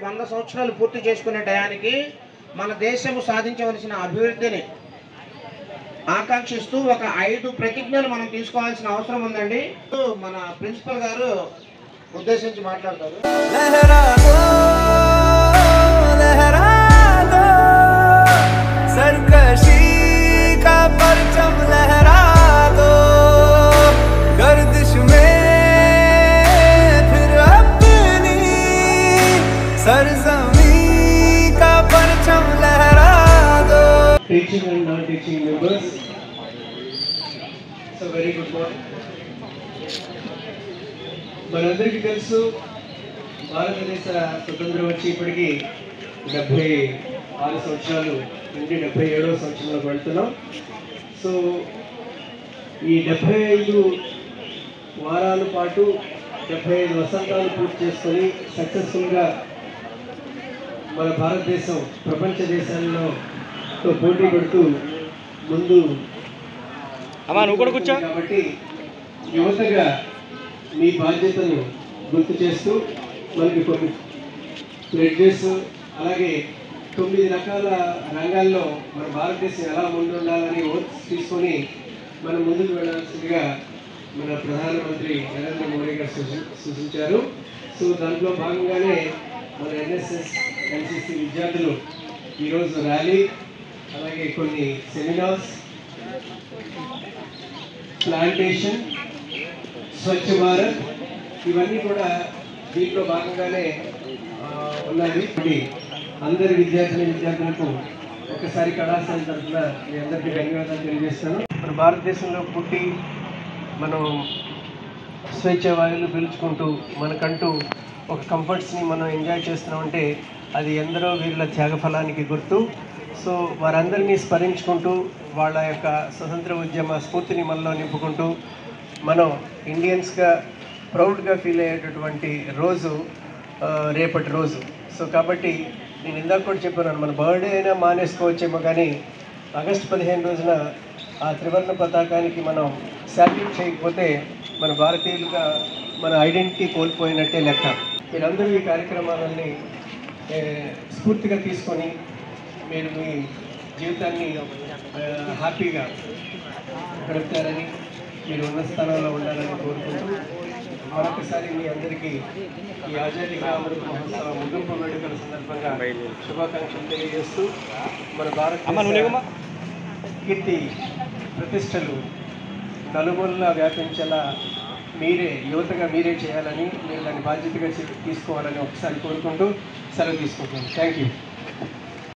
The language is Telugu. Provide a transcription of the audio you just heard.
వంద సంవత్సరాలు పూర్తి చేసుకునే టయానికి మన దేశము సాధించవలసిన అభివృద్ధిని ఆకాంక్షిస్తూ ఒక ఐదు ప్రతిజ్ఞలు మనం తీసుకోవాల్సిన అవసరం ఉందండి మన ప్రిన్సిపల్ గారు ఉద్దేశించి మాట్లాడతారు लहरा दो लहरा दो सरकशी का परचम लहरा दो गर्दिश में फिर अपनी सरजमी का परचम लहरा दो teaching and non-teaching members. So very good morning. మనందరికీ తెలుసు భారతదేశ స్వతంత్రం వచ్చి ఇప్పటికి డెబ్భై ఆరు సంవత్సరాలు నుండి డెబ్భై ఏడవ సంవత్సరంలోకి వెళ్తున్నాం సో ఈ డెబ్భై ఐదు వారాల పాటు డెబ్భై ఐదు వసంతాలు పూర్తి చేసుకొని సక్సెస్ఫుల్గా మన భారతదేశం ప్రపంచ దేశాల్లో తో పోటీ పడుతూ ముందు అమ్మా నువ్వు కూడా కూర్చో కాబట్టి యువతగా మీ బాధ్యతను గుర్తు చేస్తూ మనకి కొన్ని ప్లెడ్జెస్ అలాగే తొమ్మిది రకాల రంగాల్లో మన భారతదేశం ఎలా ముందుండాలని ఓట్స్ తీసుకొని మనం ముందుకు వెళ్ళాల్సిందిగా మన ప్రధానమంత్రి నరేంద్ర మోడీ గారు సూచి- సూచించారు సో దాంట్లో భాగంగానే మన ఎన్ఎస్ఎస్ ఎన్సిసి విద్యార్థులు ఈరోజు ర్యాలీ అలాగే కొన్ని సెమినార్స్ ప్లాంటేషన్ స్వచ్ఛ భారత్ ఇవన్నీ కూడా దీంట్లో భాగంగానే ఆ, ఉన్నది ఇప్పుడు అందరి విద్యార్థుల విద్యార్థులకు ఒకసారి కళాశాల తరఫున మీ అందరికీ ధన్యవాదాలు తెలియజేస్తాను మన భారతదేశంలో పుట్టి మనం స్వేచ్ఛ వాయువులు పీల్చుకుంటూ మనకంటూ ఒక కంఫర్ట్స్ని మనం ఎంజాయ్ చేస్తున్నామంటే అది ఎందరో వీళ్ళ త్యాగఫలానికి గుర్తు సో వారందరినీ స్మరించుకుంటూ వాళ్ళ యొక్క స్వతంత్ర ఉద్యమ స్ఫూర్తిని మనలో నింపుకుంటూ మనం ఇండియన్స్గా ప్రౌడ్గా ఫీల్ అయ్యేటటువంటి రోజు ఆ, రేపటి రోజు సో కాబట్టి నేను ఇందాక కూడా చెప్పాను మన బర్త్డే అయినా మానేసుకోవచ్చేమో కానీ ఆగస్టు పదిహేను రోజున ఆ త్రివర్ణ పతాకానికి మనం శాల్యూట్ చేయకపోతే మన భారతీయులుగా మన ఐడెంటిటీ కోల్పోయినట్టే లెక్క మీరందరూ ఈ కార్యక్రమాలని ఏ, స్ఫూర్తిగా తీసుకొని మీరు మీ జీవితాన్ని ఆ, హ్యాపీగా గడుపుతారని మీరు ఉన్న స్థానంలో ఉండాలని కోరుకుంటూ మరొకసారి మీ అందరికీ ఈ ఆజాదీ కా అమృత మహోత్సవ ముగింపు వేడుకల సందర్భంగా శుభాకాంక్షలు తెలియజేస్తూ మన అమ్మా నువ్వు భారత లేకమ్మా కీర్తి ప్రతిష్టలు నలుమూలలా వ్యాపించేలా మీరే యువతగా మీరే చేయాలని మీరు దాన్ని బాధ్యతగా చే- తీసుకోవాలని ఒకసారి కోరుకుంటూ సెలవు తీసుకుంటున్నాను థ్యాంక్ యూ